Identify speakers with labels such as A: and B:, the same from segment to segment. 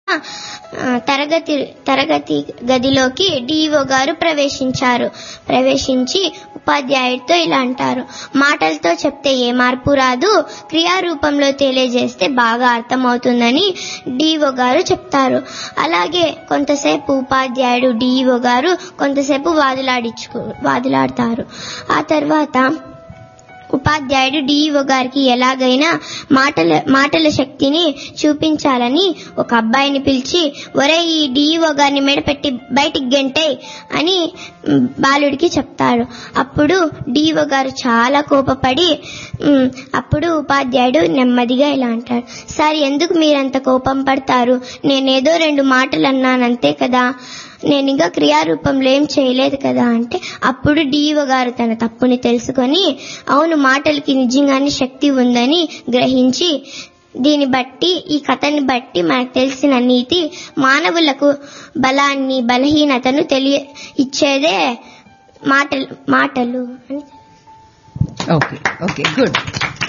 A: ఆ, తరగతి తరగతి గదిలోకి డిఈఓ గారు ప్రవేశించారు ప్రవేశించి ఉపాధ్యాయుడితో ఇలా అంటారు మాటలతో చెప్తే ఏ మార్పు రాదు క్రియారూపంలో తెలియజేస్తే బాగా అర్థమవుతుందని డిఈఓ గారు చెప్తారు అలాగే కొంతసేపు ఉపాధ్యాయుడు డిఈఓ గారు కొంతసేపు వాదులాడించుకు వాదులాడతారు ఆ తర్వాత ఉపాధ్యాయుడు డిఈఓ గారికి ఎలాగైనా మాటల మాటల శక్తిని చూపించాలని ఒక అబ్బాయిని పిలిచి ఒరే ఈ డిఈఓ గారిని మెడపెట్టి బయటికి గెంటే అని మ్, బాలుడికి చెప్తాడు అప్పుడు డిఈఓ గారు చాలా కోపపడి మ్, అప్పుడు ఉపాధ్యాయుడు నెమ్మదిగా ఇలా అంటాడు సార్ ఎందుకు మీరంత కోపం పడతారు నేనేదో రెండు మాటలు అన్నానంతే కదా నేను ఇంకా క్రియారూపంలో ఏం చేయలేదు కదా అంటే అప్పుడు డిఈఓ గారు తన తప్పుని తెలుసుకొని అవును మాటలకి నిజంగానే శక్తి ఉందని గ్రహించి దీన్ని బట్టి ఈ కథని బట్టి మనకు తెలిసిన నీతి మానవులకు బలాన్ని బలహీనతను తెలియ ఇచ్చేదే మాటలు మాటలు అని
B: ఓకే ఓకే గుడ్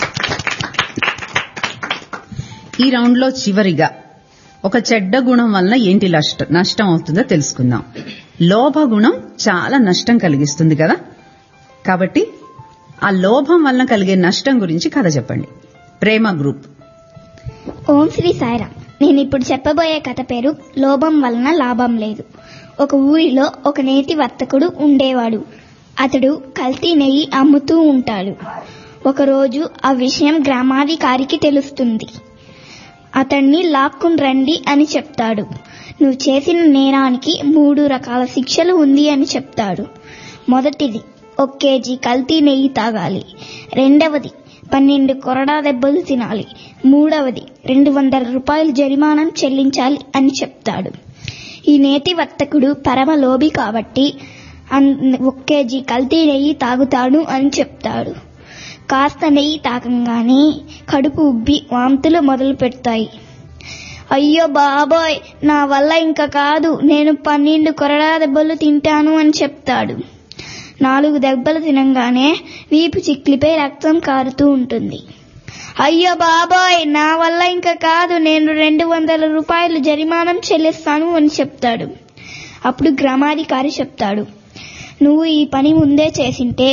B: ఈ రౌండ్ లో చివరిగా ఒక చెడ్డ గుణం వల్ల ఏంటి నష్ట నష్టం అవుతుందో తెలుసుకుందాం లోభ గుణం చాలా నష్టం కలిగిస్తుంది కదా కాబట్టి ఆ లోభం వలన కలిగే నష్టం గురించి కథ చెప్పండి ప్రేమ గ్రూప్
C: ఓం శ్రీ సాయిరామ్ నేను ఇప్పుడు చెప్పబోయే కథ పేరు లోభం వలన లాభం లేదు ఒక ఊరిలో ఒక నేతి వర్తకుడు ఉండేవాడు అతడు కల్తీ నెయ్యి అమ్ముతూ ఉంటాడు ఒకరోజు ఆ విషయం గ్రామాధికారికి తెలుస్తుంది అతన్ని లాక్కుని రండి అని చెప్తాడు నువ్వు చేసిన నేరానికి మూడు రకాల శిక్షలు ఉంది అని చెప్తాడు మొదటిది ఒక కేజీ కల్తీ నెయ్యి తాగాలి రెండవది పన్నెండు కొరడా దెబ్బలు తినాలి మూడవది రెండు వందల రూపాయలు జరిమానం చెల్లించాలి అని చెప్తాడు ఈ నేతి వర్తకుడు పరమ లోభి కాబట్టి అన్- ఒక కేజీ కల్తీ నెయ్యి తాగుతాడు అని చెప్తాడు కాస్త నెయ్యి తాకంగానే కడుపు ఉబ్బి వాంతులు మొదలు పెడతాయి అయ్యో బాబోయ్ నా వల్ల ఇంకా కాదు నేను పన్నెండు కొరడా దెబ్బలు తింటాను అని చెప్తాడు నాలుగు దెబ్బలు తినంగానే వీపు చిక్లిపై రక్తం కారుతూ ఉంటుంది అయ్యో బాబోయ్ నా వల్ల ఇంకా కాదు నేను రెండు వందల రూపాయలు జరిమానం చెల్లిస్తాను అని చెప్తాడు అప్పుడు గ్రామాధికారి చెప్తాడు నువ్వు ఈ పని ముందే చేసింటే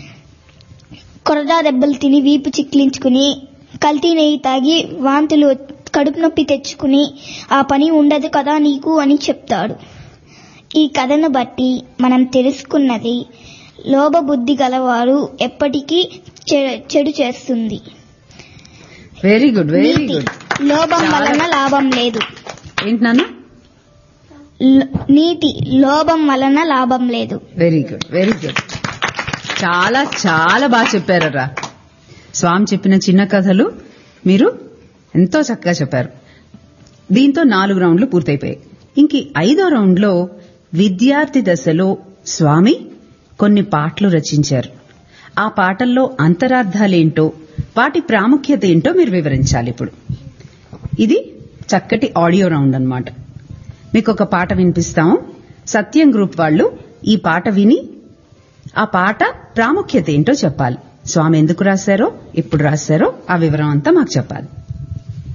C: కొరడా దెబ్బలు తిని వీపు చిక్లించుకుని కల్తీ నెయ్యి తాగి వాంతులు కడుపు నొప్పి తెచ్చుకుని ఆ పని ఉండదు కదా నీకు అని చెప్తాడు ఈ కథను బట్టి మనం తెలుసుకున్నది లోభబుద్ధి గలవారు ఎప్పటికీ చె- చెడు చేస్తుంది
B: వెరీ గుడ్ వెరీ
C: నీతి.
B: గుడ్
C: లోభం
B: చాలా-
C: వలన లాభం లేదు
B: ఏంటి నాన్న
C: ల- నీతి లోభం వలన లాభం లేదు
B: వెరీ గుడ్ వెరీ గుడ్ చాలా చాలా బాగా చెప్పారరా స్వామి చెప్పిన చిన్న కథలు మీరు ఎంతో చక్కగా చెప్పారు దీంతో నాలుగు రౌండ్లు పూర్తయిపోయాయి ఇంక ఈ ఐదో రౌండ్లో విద్యార్థి దశలో స్వామి కొన్ని పాటలు రచించారు ఆ పాటల్లో అంతరార్థాలేంటో వాటి ప్రాముఖ్యత ఏంటో మీరు వివరించాలి ఇప్పుడు ఇది చక్కటి ఆడియో రౌండ్ అన్నమాట మీకు ఒక పాట వినిపిస్తాము సత్యం గ్రూప్ వాళ్ళు ఈ పాట విని ఆ పాట ప్రాముఖ్యత ఏంటో చెప్పాలి స్వామి ఎందుకు రాశారో ఎప్పుడు రాశారో ఆ వివరం అంతా మాకు చెప్పాలి